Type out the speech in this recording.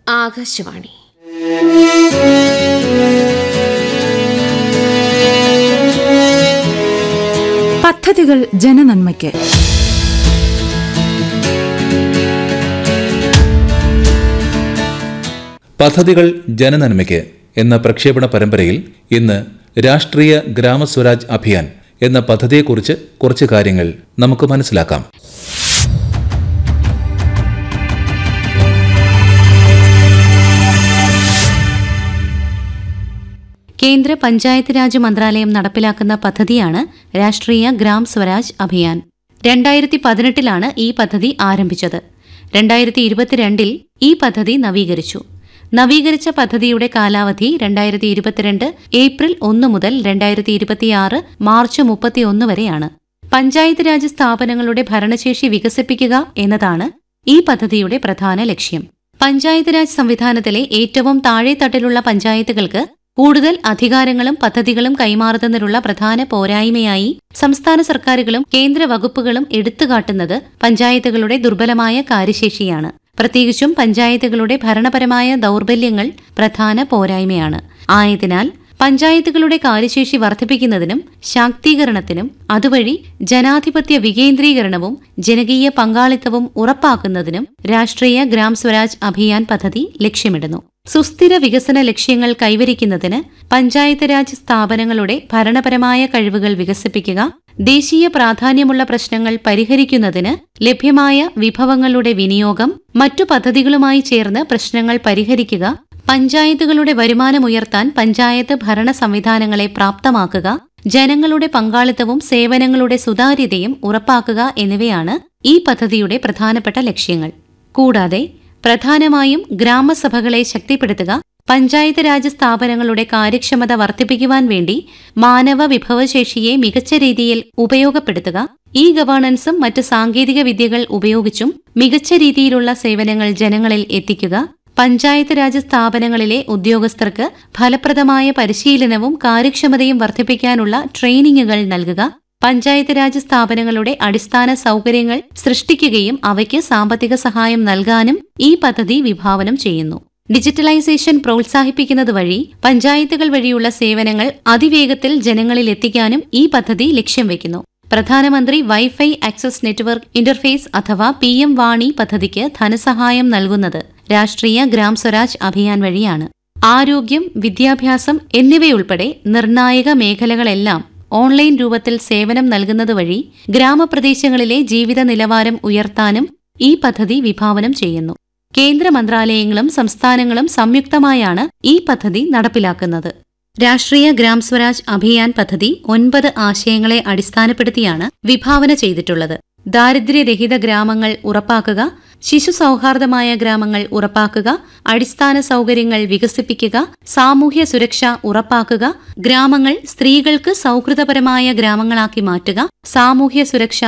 ആകാശവാണി പദ്ധതികൾ ജനനന്മയ്ക്ക് പദ്ധതികൾ ജനനന്മയ്ക്ക് എന്ന പ്രക്ഷേപണ പരമ്പരയിൽ ഇന്ന് രാഷ്ട്രീയ ഗ്രാമസ്വരാജ് അഭിയാൻ എന്ന പദ്ധതിയെക്കുറിച്ച് കുറച്ച് കാര്യങ്ങൾ നമുക്ക് മനസ്സിലാക്കാം കേന്ദ്ര പഞ്ചായത്ത് രാജ് മന്ത്രാലയം നടപ്പിലാക്കുന്ന പദ്ധതിയാണ് രാഷ്ട്രീയ ഗ്രാം സ്വരാജ് അഭിയാൻ രണ്ടായിരത്തി പതിനെട്ടിലാണ് ഈ പദ്ധതി ആരംഭിച്ചത് രണ്ടായിരത്തി ഇരുപത്തിരണ്ടിൽ ഈ പദ്ധതി നവീകരിച്ചു നവീകരിച്ച പദ്ധതിയുടെ കാലാവധി രണ്ടായിരത്തി ഇരുപത്തിരണ്ട് ഏപ്രിൽ ഒന്ന് മുതൽ രണ്ടായിരത്തി ഇരുപത്തിയാറ് മാർച്ച് മുപ്പത്തിയൊന്ന് വരെയാണ് പഞ്ചായത്ത് രാജ് സ്ഥാപനങ്ങളുടെ ഭരണശേഷി വികസിപ്പിക്കുക എന്നതാണ് ഈ പദ്ധതിയുടെ പ്രധാന ലക്ഷ്യം പഞ്ചായത്ത് രാജ് സംവിധാനത്തിലെ ഏറ്റവും താഴെത്തട്ടിലുള്ള പഞ്ചായത്തുകൾക്ക് കൂടുതൽ അധികാരങ്ങളും പദ്ധതികളും കൈമാറുന്നതിനുള്ള പ്രധാന പോരായ്മയായി സംസ്ഥാന സർക്കാരുകളും കേന്ദ്ര വകുപ്പുകളും എടുത്തുകാട്ടുന്നത് പഞ്ചായത്തുകളുടെ ദുർബലമായ കാര്യശേഷിയാണ് പ്രത്യേകിച്ചും പഞ്ചായത്തുകളുടെ ഭരണപരമായ ദൗർബല്യങ്ങൾ പ്രധാന പോരായ്മയാണ് ആയതിനാൽ പഞ്ചായത്തുകളുടെ കാര്യശേഷി വർദ്ധിപ്പിക്കുന്നതിനും ശാക്തീകരണത്തിനും അതുവഴി ജനാധിപത്യ വികേന്ദ്രീകരണവും ജനകീയ പങ്കാളിത്തവും ഉറപ്പാക്കുന്നതിനും രാഷ്ട്രീയ ഗ്രാം സ്വരാജ് അഭിയാൻ പദ്ധതി ലക്ഷ്യമിടുന്നു സുസ്ഥിര വികസന ലക്ഷ്യങ്ങൾ കൈവരിക്കുന്നതിന് പഞ്ചായത്ത് രാജ് സ്ഥാപനങ്ങളുടെ ഭരണപരമായ കഴിവുകൾ വികസിപ്പിക്കുക ദേശീയ പ്രാധാന്യമുള്ള പ്രശ്നങ്ങൾ പരിഹരിക്കുന്നതിന് ലഭ്യമായ വിഭവങ്ങളുടെ വിനിയോഗം മറ്റു പദ്ധതികളുമായി ചേർന്ന് പ്രശ്നങ്ങൾ പരിഹരിക്കുക പഞ്ചായത്തുകളുടെ വരുമാനമുയർത്താൻ പഞ്ചായത്ത് ഭരണ സംവിധാനങ്ങളെ പ്രാപ്തമാക്കുക ജനങ്ങളുടെ പങ്കാളിത്തവും സേവനങ്ങളുടെ സുതാര്യതയും ഉറപ്പാക്കുക എന്നിവയാണ് ഈ പദ്ധതിയുടെ പ്രധാനപ്പെട്ട ലക്ഷ്യങ്ങൾ കൂടാതെ പ്രധാനമായും ഗ്രാമസഭകളെ ശക്തിപ്പെടുത്തുക പഞ്ചായത്ത് രാജ് സ്ഥാപനങ്ങളുടെ കാര്യക്ഷമത വർദ്ധിപ്പിക്കുവാൻ വേണ്ടി മാനവ വിഭവശേഷിയെ മികച്ച രീതിയിൽ ഉപയോഗപ്പെടുത്തുക ഇ ഗവേണൻസും മറ്റ് സാങ്കേതിക വിദ്യകൾ ഉപയോഗിച്ചും മികച്ച രീതിയിലുള്ള സേവനങ്ങൾ ജനങ്ങളിൽ എത്തിക്കുക പഞ്ചായത്ത് രാജ് സ്ഥാപനങ്ങളിലെ ഉദ്യോഗസ്ഥർക്ക് ഫലപ്രദമായ പരിശീലനവും കാര്യക്ഷമതയും വർദ്ധിപ്പിക്കാനുള്ള ട്രെയിനിങ്ങുകൾ നൽകുക പഞ്ചായത്ത് രാജ് സ്ഥാപനങ്ങളുടെ അടിസ്ഥാന സൗകര്യങ്ങൾ സൃഷ്ടിക്കുകയും അവയ്ക്ക് സാമ്പത്തിക സഹായം നൽകാനും ഈ പദ്ധതി വിഭാവനം ചെയ്യുന്നു ഡിജിറ്റലൈസേഷൻ പ്രോത്സാഹിപ്പിക്കുന്നത് വഴി പഞ്ചായത്തുകൾ വഴിയുള്ള സേവനങ്ങൾ അതിവേഗത്തിൽ ജനങ്ങളിൽ എത്തിക്കാനും ഈ പദ്ധതി ലക്ഷ്യം വയ്ക്കുന്നു പ്രധാനമന്ത്രി വൈഫൈ ആക്സസ് നെറ്റ്വർക്ക് ഇന്റർഫേസ് അഥവാ പി എം വാണി പദ്ധതിക്ക് ധനസഹായം നൽകുന്നത് രാഷ്ട്രീയ ഗ്രാം സ്വരാജ് അഭിയാൻ വഴിയാണ് ആരോഗ്യം വിദ്യാഭ്യാസം എന്നിവയുൾപ്പെടെ നിർണായക മേഖലകളെല്ലാം ഓൺലൈൻ രൂപത്തിൽ സേവനം നൽകുന്നത് വഴി ഗ്രാമപ്രദേശങ്ങളിലെ ജീവിത നിലവാരം ഉയർത്താനും ഈ പദ്ധതി വിഭാവനം ചെയ്യുന്നു കേന്ദ്ര മന്ത്രാലയങ്ങളും സംസ്ഥാനങ്ങളും സംയുക്തമായാണ് ഈ പദ്ധതി നടപ്പിലാക്കുന്നത് രാഷ്ട്രീയ ഗ്രാം സ്വരാജ് അഭിയാൻ പദ്ധതി ഒൻപത് ആശയങ്ങളെ അടിസ്ഥാനപ്പെടുത്തിയാണ് വിഭാവന ചെയ്തിട്ടുള്ളത് ദാരിദ്ര്യരഹിത ഗ്രാമങ്ങൾ ഉറപ്പാക്കുക ശിശു സൗഹാർദ്ദമായ ഗ്രാമങ്ങൾ ഉറപ്പാക്കുക അടിസ്ഥാന സൗകര്യങ്ങൾ വികസിപ്പിക്കുക സാമൂഹ്യ സുരക്ഷ ഉറപ്പാക്കുക ഗ്രാമങ്ങൾ സ്ത്രീകൾക്ക് സൗഹൃദപരമായ ഗ്രാമങ്ങളാക്കി മാറ്റുക സാമൂഹ്യ സുരക്ഷ